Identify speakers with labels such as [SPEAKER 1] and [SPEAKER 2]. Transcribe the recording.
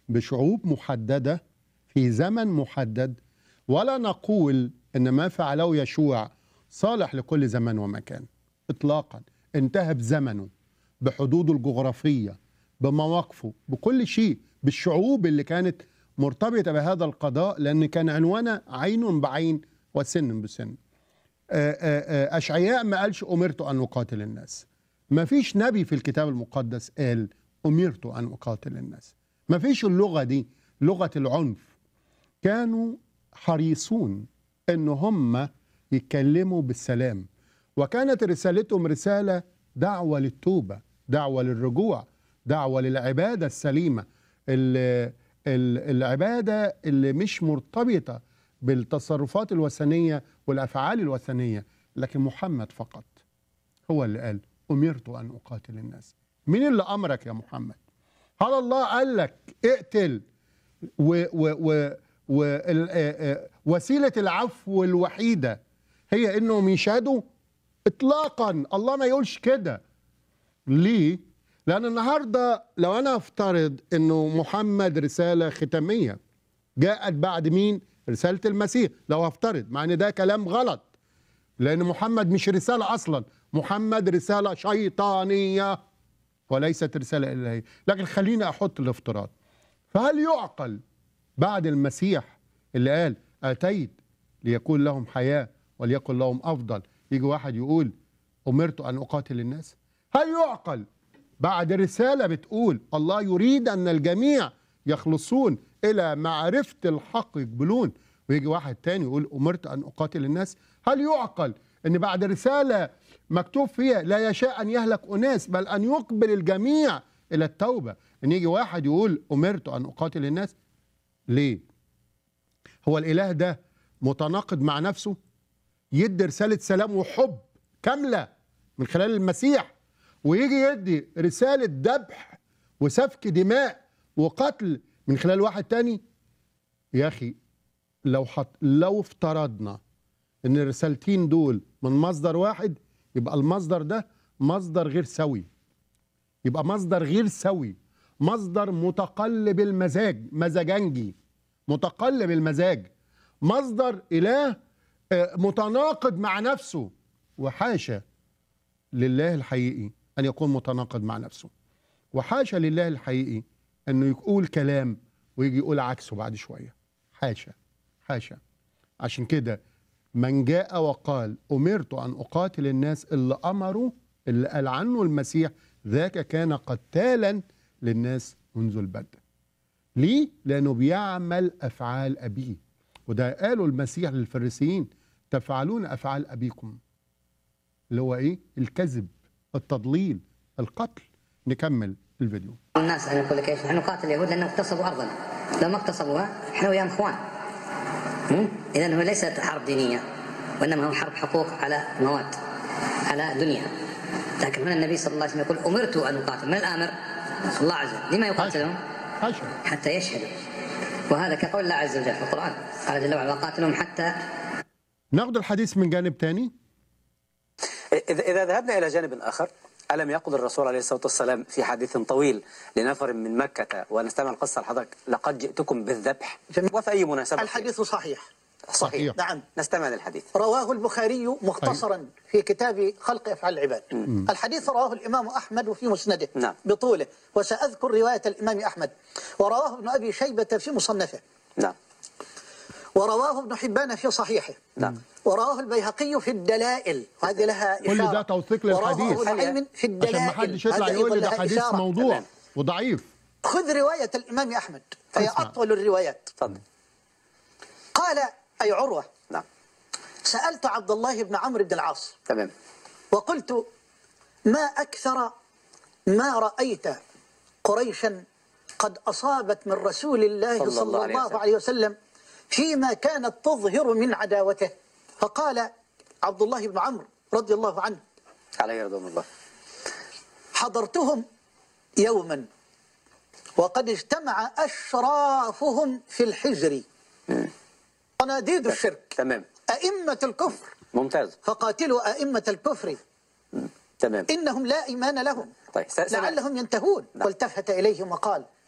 [SPEAKER 1] بشعوب محدده في زمن محدد ولا نقول ان ما فعله يشوع صالح لكل زمان ومكان اطلاقا انتهى بزمنه بحدوده الجغرافيه بمواقفه بكل شيء بالشعوب اللي كانت مرتبطه بهذا القضاء لان كان عنوانه عين بعين وسن بسن آه، آه، آه، اشعياء ما قالش امرت ان اقاتل الناس ما فيش نبي في الكتاب المقدس قال امرت ان اقاتل الناس ما فيش اللغه دي لغه العنف كانوا حريصون ان هم يتكلموا بالسلام وكانت رسالتهم رساله دعوه للتوبه دعوه للرجوع دعوه للعباده السليمه ال- ال- العباده اللي مش مرتبطه بالتصرفات الوثنيه والافعال الوثنيه لكن محمد فقط هو اللي قال امرت ان اقاتل الناس مين اللي امرك يا محمد هل الله قال لك اقتل و و و و ال- آه، آه، وسيله العفو الوحيده هي انهم يشهدوا اطلاقا الله ما يقولش كده ليه لان النهارده لو انا افترض انه محمد رساله ختاميه جاءت بعد مين رساله المسيح لو افترض مع ان ده كلام غلط لان محمد مش رساله اصلا محمد رساله شيطانيه وليست رساله الهيه لكن خليني احط الافتراض فهل يعقل بعد المسيح اللي قال اتيت ليكون لهم حياه وليكن لهم افضل يجي واحد يقول امرت ان اقاتل الناس هل يعقل بعد رساله بتقول الله يريد ان الجميع يخلصون الى معرفه الحق يقبلون ويجي واحد تاني يقول امرت ان اقاتل الناس هل يعقل ان بعد رساله مكتوب فيها لا يشاء ان يهلك اناس بل ان يقبل الجميع الى التوبه ان يجي واحد يقول امرت ان اقاتل الناس ليه هو الاله ده متناقض مع نفسه يدي رساله سلام وحب كامله من خلال المسيح ويجي يدي رساله ذبح وسفك دماء وقتل من خلال واحد تاني يا اخي لو حط لو افترضنا ان الرسالتين دول من مصدر واحد يبقى المصدر ده مصدر غير سوي يبقى مصدر غير سوي مصدر متقلب المزاج مزاجنجي متقلب المزاج مصدر اله آه، متناقض مع نفسه وحاشا لله الحقيقي ان يكون متناقض مع نفسه وحاشا لله الحقيقي انه يقول كلام ويجي يقول عكسه بعد شويه حاشا حاشا عشان كده من جاء وقال امرت ان اقاتل الناس اللي امروا اللي قال عنه المسيح ذاك كان قتالا للناس منذ البدء ليه؟ لأنه بيعمل أفعال أبيه وده قالوا المسيح للفريسيين تفعلون أفعال أبيكم اللي هو إيه؟ الكذب التضليل القتل نكمل الفيديو
[SPEAKER 2] الناس ان يقول لك ايش نحن نقاتل اليهود لانهم اغتصبوا ارضنا لو ما اغتصبوها احنا وياهم اخوان اذا هو ليست حرب دينيه وانما هو حرب حقوق على مواد على دنيا لكن هنا النبي صلى الله عليه وسلم يقول امرت ان اقاتل من الامر الله عز وجل لما يقاتلهم
[SPEAKER 1] حاشا
[SPEAKER 2] حتى يشهدوا وهذا كقول الله عز وجل في القران قال جل وعلا وقاتلهم حتى
[SPEAKER 1] ناخد الحديث من جانب تاني
[SPEAKER 3] إذا إذا ذهبنا إلى جانب آخر ألم يقل الرسول عليه الصلاة والسلام في حديث طويل لنفر من مكة ونستمع القصة لحضرتك لقد جئتكم بالذبح
[SPEAKER 4] جميل.
[SPEAKER 3] وفي أي مناسبة
[SPEAKER 4] الحديث صحيح
[SPEAKER 1] صحيح.
[SPEAKER 4] نعم
[SPEAKER 3] نستمع للحديث
[SPEAKER 4] رواه البخاري مختصرا في كتاب خلق افعال العباد الحديث رواه الامام احمد في مسنده
[SPEAKER 3] نعم.
[SPEAKER 4] بطوله وساذكر روايه الامام احمد ورواه ابن ابي شيبه في مصنفه
[SPEAKER 3] نعم
[SPEAKER 4] ورواه ابن حبان في صحيحه
[SPEAKER 3] نعم
[SPEAKER 4] ورواه البيهقي في الدلائل وهذه لها
[SPEAKER 1] كل
[SPEAKER 4] إشارة
[SPEAKER 1] ده توثيق
[SPEAKER 4] ورواه
[SPEAKER 1] للحديث.
[SPEAKER 4] أبو نعيم في
[SPEAKER 1] عشان
[SPEAKER 4] الدلائل
[SPEAKER 1] ما حدش يطلع
[SPEAKER 4] هذا
[SPEAKER 1] يقول لي
[SPEAKER 4] أيضاً
[SPEAKER 1] ده
[SPEAKER 4] لها
[SPEAKER 1] حديث
[SPEAKER 4] إشارة.
[SPEAKER 1] موضوع
[SPEAKER 3] تمام.
[SPEAKER 1] وضعيف
[SPEAKER 4] خذ روايه الامام احمد فهي
[SPEAKER 1] اسمع.
[SPEAKER 4] اطول الروايات
[SPEAKER 3] تفضل
[SPEAKER 4] قال اي عروه
[SPEAKER 3] نعم
[SPEAKER 4] سالت عبد الله بن عمرو بن العاص
[SPEAKER 3] تمام
[SPEAKER 4] وقلت ما أكثر ما رأيت قريشا قد أصابت من رسول الله
[SPEAKER 3] صلى
[SPEAKER 4] صلى,
[SPEAKER 3] الله عليه
[SPEAKER 4] الله
[SPEAKER 3] وسلم.
[SPEAKER 4] عليه وسلم فيما كانت تظهر من عداوته فقال عبد الله بن عمرو رضي الله عنه
[SPEAKER 3] عليه رضوان الله
[SPEAKER 4] حضرتهم يوما وقد اجتمع أشرافهم في الحجر صناديد الشرك
[SPEAKER 3] تمام
[SPEAKER 4] أئمة الكفر
[SPEAKER 3] ممتاز
[SPEAKER 4] فقاتلوا أئمة الكفر
[SPEAKER 3] تمام
[SPEAKER 4] إنهم لا إيمان لهم
[SPEAKER 3] طيب س- سمع-
[SPEAKER 4] لعلهم ينتهون والتفت إليهم وقال